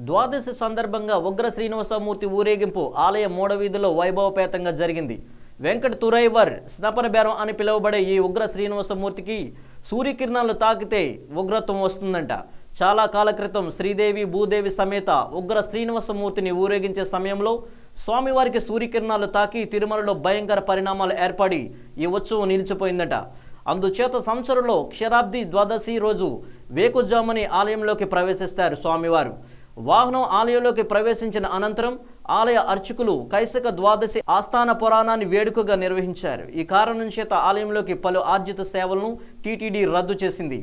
ద్వాదశి సందర్భంగా ఉగ్ర శ్రీనివాసమూర్తి ఊరేగింపు ఆలయ మూడవీధిలో వైభవపేతంగా జరిగింది వెంకట తురైవర్ స్నపన బేరం అని పిలువబడే ఈ ఉగ్ర శ్రీనివాసమూర్తికి సూర్యకిరణాలు తాకితే ఉగ్రత్వం వస్తుందంట చాలా కాల క్రితం శ్రీదేవి భూదేవి సమేత ఉగ్ర శ్రీనివాసమూర్తిని ఊరేగించే సమయంలో స్వామివారికి సూర్యకిరణాలు తాకి తిరుమలలో భయంకర పరిణామాలు ఏర్పడి ఈ ఉత్సవం నిలిచిపోయిందట అందుచేత సంవత్సరంలో క్షరాబ్ది ద్వాదశి రోజు వేకుజాముని ఆలయంలోకి ప్రవేశిస్తారు స్వామివారు వాహనం ఆలయంలోకి ప్రవేశించిన అనంతరం ఆలయ అర్చకులు కైసక ద్వాదశి ఆస్థాన పురాణాన్ని వేడుకగా నిర్వహించారు ఈ కారణం చేత ఆలయంలోకి పలు ఆర్జిత సేవలను టీటీడీ రద్దు చేసింది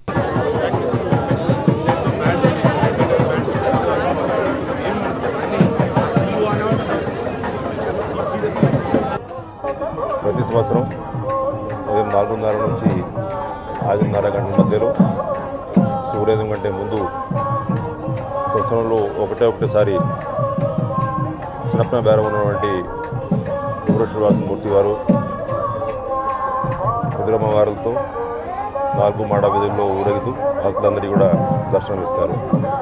ప్రతి సంవత్సరం ఉదయం నాలుగున్నర నుంచి ఐదున్నర గంటల మధ్యలో సూర్యోదయం కంటే ముందు సంవత్సరంలో ఒకటే ఒకటేసారి చిన్నప్పన బేరం ఉన్నటువంటి శ్రీవాస మూర్తి వారు కుదురమ్మ వారులతో నాలుగు మాడ వీధుల్లో ఊరేగుతూ భక్తులందరికీ కూడా దర్శనమిస్తారు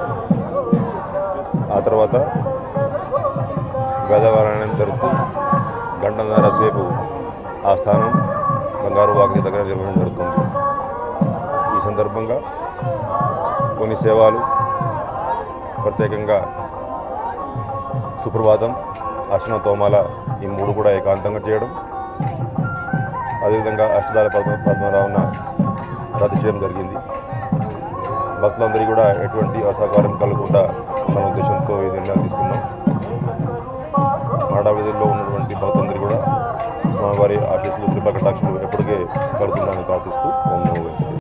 ఆ తర్వాత గోదావరి జరుగుతూ గంటన్నర సేపు ఆ స్థానం బంగారు వాకిలి దగ్గర నిర్వహణ జరుగుతుంది ఈ సందర్భంగా కొన్ని సేవలు ప్రత్యేకంగా సుప్రభాతం అర్చన తోమాల ఈ మూడు కూడా ఏకాంతంగా చేయడం అదేవిధంగా అష్టదాల పద్మ పద్మనాభన రద్దు చేయడం జరిగింది భక్తులందరికీ కూడా ఎటువంటి అసహకారం కలగకుండా మన ఉద్దేశంతో ఈ నిర్ణయం తీసుకున్నాం మాడావిధుల్లో ఉన్నటువంటి భక్తులందరూ కూడా స్వామివారి ఆశీస్సులు కృపా కటాక్షలు ఎప్పటికే కలుగుతుందని ప్రార్థిస్తూ ఓం నమో వెంకటేశాయ.